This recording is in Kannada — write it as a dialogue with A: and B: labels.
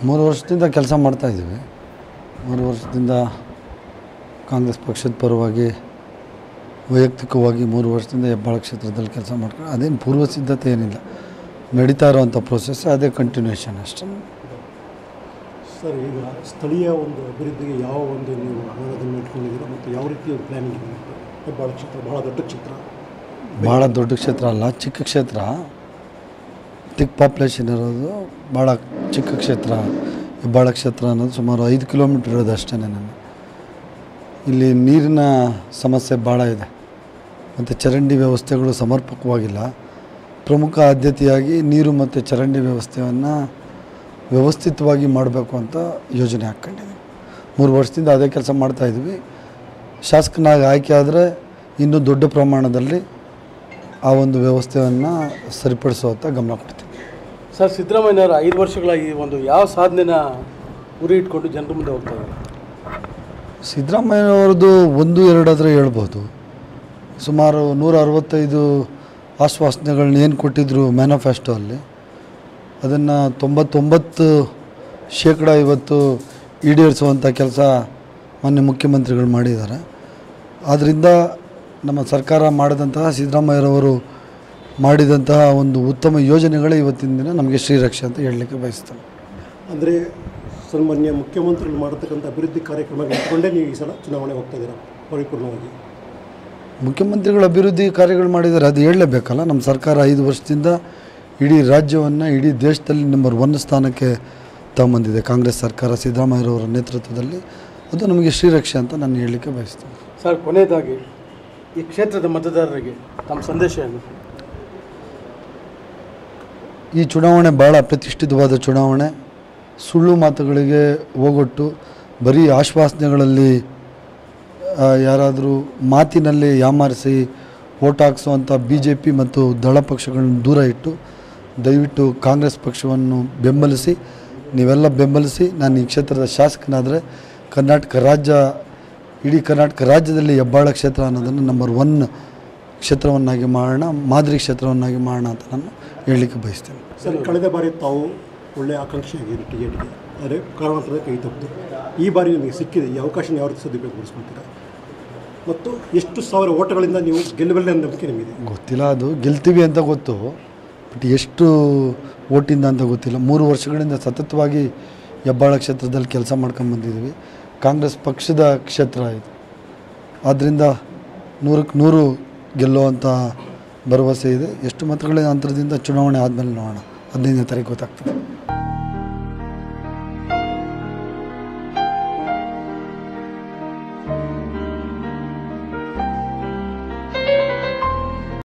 A: ಮೂರು ವರ್ಷದಿಂದ ಕೆಲಸ ಮಾಡ್ತಾಯಿದ್ದೀವಿ ಮೂರು ವರ್ಷದಿಂದ ಕಾಂಗ್ರೆಸ್ ಪಕ್ಷದ ಪರವಾಗಿ ವೈಯಕ್ತಿಕವಾಗಿ ಮೂರು ವರ್ಷದಿಂದ ಹೆಬ್ಬಾಳ ಕ್ಷೇತ್ರದಲ್ಲಿ ಕೆಲಸ ಮಾಡ್ಕೊಂಡು ಅದೇನು ಪೂರ್ವ ಸಿದ್ಧತೆ ಏನಿಲ್ಲ ನಡೀತಾ ಇರೋವಂಥ ಪ್ರೊಸೆಸ್ ಅದೇ ಕಂಟಿನ್ಯೂಷನ್ ಅಷ್ಟೇ
B: ಸರ್ ಈಗ ಸ್ಥಳೀಯ ಒಂದು ಅಭಿವೃದ್ಧಿಗೆ ಯಾವ ಒಂದು ನೀವು ಆಯೋಜನೆ ಇಟ್ಕೊಂಡಿದ್ದೀರಾ ಮತ್ತು ಯಾವ ರೀತಿ ಒಂದು ಪ್ಲ್ಯಾನಿಂಗ್ ಇದೆ ಅಂತ ಹೆಬ್ಬಾಳ ಕ್ಷೇತ್ರ ಭಾಳ ದೊಡ್ಡ ಕ್ಷೇತ್ರ
A: ಭಾಳ ದೊಡ್ಡ ಕ್ಷೇತ್ರ ಅಲ್ಲ ಚಿಕ್ಕ ಕ್ಷೇತ್ರ ತಿಕ್ ಪಾಪ್ಯುಲೇಷನ್ ಇರೋದು ಭಾಳ ಚಿಕ್ಕ ಕ್ಷೇತ್ರ ಹೆಬ್ಬಾಳ ಕ್ಷೇತ್ರ ಅನ್ನೋದು ಸುಮಾರು ಐದು ಕಿಲೋಮೀಟ್ರ್ ಇರೋದು ಅಷ್ಟೇ ನಾನು ಇಲ್ಲಿ ನೀರಿನ ಸಮಸ್ಯೆ ಭಾಳ ಇದೆ ಮತ್ತು ಚರಂಡಿ ವ್ಯವಸ್ಥೆಗಳು ಸಮರ್ಪಕವಾಗಿಲ್ಲ ಪ್ರಮುಖ ಆದ್ಯತೆಯಾಗಿ ನೀರು ಮತ್ತು ಚರಂಡಿ ವ್ಯವಸ್ಥೆಯನ್ನು ವ್ಯವಸ್ಥಿತವಾಗಿ ಮಾಡಬೇಕು ಅಂತ ಯೋಜನೆ ಹಾಕ್ಕೊಂಡಿದ್ದೀವಿ ಮೂರು ವರ್ಷದಿಂದ ಅದೇ ಕೆಲಸ ಮಾಡ್ತಾಯಿದ್ವಿ ಶಾಸಕನಾಗಿ ಆಯ್ಕೆ ಆದರೆ ಇನ್ನೂ ದೊಡ್ಡ ಪ್ರಮಾಣದಲ್ಲಿ ಆ ಒಂದು ವ್ಯವಸ್ಥೆಯನ್ನು ಸರಿಪಡಿಸುವಂಥ ಗಮನ ಕೊಡ್ತೀವಿ
C: ಸರ್ ಸಿದ್ದರಾಮಯ್ಯನವರು ಐದು ವರ್ಷಗಳಾಗಿ ಒಂದು ಯಾವ ಸಾಧನೆನ ಗುರಿ ಇಟ್ಕೊಂಡು ಜನರ ಮುಂದೆ ಹೋಗ್ತಾ ಇದ್ದಾರೆ
A: ಸಿದ್ದರಾಮಯ್ಯವ್ರದ್ದು ಒಂದು ಎರಡಾದರೆ ಹೇಳ್ಬೋದು ಸುಮಾರು ನೂರ ಅರವತ್ತೈದು ಆಶ್ವಾಸನೆಗಳನ್ನ ಏನು ಕೊಟ್ಟಿದ್ದರು ಮ್ಯಾನಿಫೆಸ್ಟೋ ಅಲ್ಲಿ ಅದನ್ನು ತೊಂಬತ್ತೊಂಬತ್ತು ಶೇಕಡ ಇವತ್ತು ಈಡೇರಿಸುವಂಥ ಕೆಲಸ ಮಾನ್ಯ ಮುಖ್ಯಮಂತ್ರಿಗಳು ಮಾಡಿದ್ದಾರೆ ಆದ್ದರಿಂದ ನಮ್ಮ ಸರ್ಕಾರ ಮಾಡಿದಂತಹ ಸಿದ್ದರಾಮಯ್ಯರವರು ಮಾಡಿದಂತಹ ಒಂದು ಉತ್ತಮ ಯೋಜನೆಗಳೇ ಇವತ್ತಿನ ದಿನ ನಮಗೆ ಶ್ರೀರಕ್ಷೆ ಅಂತ ಹೇಳಲಿಕ್ಕೆ ಬಯಸ್ತೇನೆ
B: ಅಂದರೆ ಸನ್ಮಾನ್ಯ ಮುಖ್ಯಮಂತ್ರಿಗಳು ಮಾಡತಕ್ಕಂಥ ಅಭಿವೃದ್ಧಿ ಕಾರ್ಯಕ್ರಮ ಇಟ್ಕೊಂಡೇ ನೀವು ಈ ಸಲ ಚುನಾವಣೆ ಹೋಗ್ತಾ ಇದ್ದೀರಾ ಪರಿಪೂರ್ಣವಾಗಿ
A: ಮುಖ್ಯಮಂತ್ರಿಗಳು ಅಭಿವೃದ್ಧಿ ಕಾರ್ಯಗಳು ಮಾಡಿದ್ದಾರೆ ಅದು ಹೇಳಲೇಬೇಕಲ್ಲ ನಮ್ಮ ಸರ್ಕಾರ ಐದು ವರ್ಷದಿಂದ ಇಡೀ ರಾಜ್ಯವನ್ನು ಇಡೀ ದೇಶದಲ್ಲಿ ನಂಬರ್ ಒನ್ ಸ್ಥಾನಕ್ಕೆ ತಗೊಂಬಂದಿದೆ ಕಾಂಗ್ರೆಸ್ ಸರ್ಕಾರ ಸಿದ್ದರಾಮಯ್ಯರವರ ನೇತೃತ್ವದಲ್ಲಿ ಅದು ನಮಗೆ ಶ್ರೀರಕ್ಷೆ ಅಂತ ನಾನು ಹೇಳಲಿಕ್ಕೆ ಬಯಸ್ತೇನೆ
C: ಸರ್ ಕೊನೆಯದಾಗಿ ಈ ಕ್ಷೇತ್ರದ ಮತದಾರರಿಗೆ ತಮ್ಮ ಸಂದೇಶ ಏನು
A: ಈ ಚುನಾವಣೆ ಭಾಳ ಪ್ರತಿಷ್ಠಿತವಾದ ಚುನಾವಣೆ ಸುಳ್ಳು ಮಾತುಗಳಿಗೆ ಹೋಗೊಟ್ಟು ಬರೀ ಆಶ್ವಾಸನೆಗಳಲ್ಲಿ ಆ, ಯಾರಾದರೂ ಮಾತಿನಲ್ಲಿ ಯಾಮಾರಿಸಿ ಓಟ್ ಹಾಕ್ಸುವಂಥ ಬಿ ಜೆ ಪಿ ಮತ್ತು ದಳ ಪಕ್ಷಗಳನ್ನು ದೂರ ಇಟ್ಟು ದಯವಿಟ್ಟು ಕಾಂಗ್ರೆಸ್ ಪಕ್ಷವನ್ನು ಬೆಂಬಲಿಸಿ ನೀವೆಲ್ಲ ಬೆಂಬಲಿಸಿ ನಾನು ಈ ಕ್ಷೇತ್ರದ ಶಾಸಕನಾದರೆ ಕರ್ನಾಟಕ ರಾಜ್ಯ ಇಡೀ ಕರ್ನಾಟಕ ರಾಜ್ಯದಲ್ಲಿ ಹೆಬ್ಬಾಳ ಕ್ಷೇತ್ರ ಅನ್ನೋದನ್ನು ನಂಬರ್ ಒನ್ ಕ್ಷೇತ್ರವನ್ನಾಗಿ ಮಾಡೋಣ ಮಾದರಿ ಕ್ಷೇತ್ರವನ್ನಾಗಿ ಮಾಡೋಣ ಅಂತ ನಾನು ಹೇಳಲಿಕ್ಕೆ ಬಯಸ್ತೇನೆ
B: ಸರ್ ಕಳೆದ ಬಾರಿ ತಾವು ಒಳ್ಳೆಯ ಆಕಾಂಕ್ಷಿಯಾಗಿರಿ ಟಿಕೆಟ್ಗೆ ಆದರೆ ಕಾರಣಾಂತರದ ಕೈ ತಪ್ಪಿತು ಈ ಬಾರಿ ನಿಮಗೆ ಸಿಕ್ಕಿದೆ ಈ ಅವಕಾಶನ ಯಾವ ರೀತಿ ಸದುಪಯೋಗಪಡಿಸ್ಕೊಳ್ತೀರಾ ಮತ್ತು ಎಷ್ಟು ಸಾವಿರ ಓಟಗಳಿಂದ ನೀವು ಗೆಲ್ಲಬಲ್ಲೆ ಅನ್ನೋ ನಂಬಿಕೆ ನಿಮಗಿದೆ
A: ಗೊತ್ತಿಲ್ಲ ಅದು ಗೆಲ್ತೀವಿ ಅಂತ ಗೊತ್ತು ಬಟ್ ಎಷ್ಟು ಓಟಿಂದ ಅಂತ ಗೊತ್ತಿಲ್ಲ ಮೂರು ವರ್ಷಗಳಿಂದ ಸತತವಾಗಿ ಹೆಬ್ಬಾಳ ಕ್ಷೇತ್ರದಲ್ಲಿ ಕೆಲಸ ಮಾಡ್ಕೊಂಬಂದಿದ್ದೀವಿ ಕಾಂಗ್ರೆಸ್ ಪಕ್ಷದ ಕ್ಷೇತ್ರ ಇದು ಆದ್ದರಿಂದ ನೂರಕ್ಕೆ ನೂರು ಗೆಲ್ಲುವಂಥ ಭರವಸೆ ಇದೆ ಎಷ್ಟು ಮತಗಳ ಅಂತರದಿಂದ ಚುನಾವಣೆ ಆದಮೇಲೆ ನೋಡೋಣ ಹದಿನೈದನೇ ತಾರೀಕು ಗೊತ್ತಾಗ್ತದೆ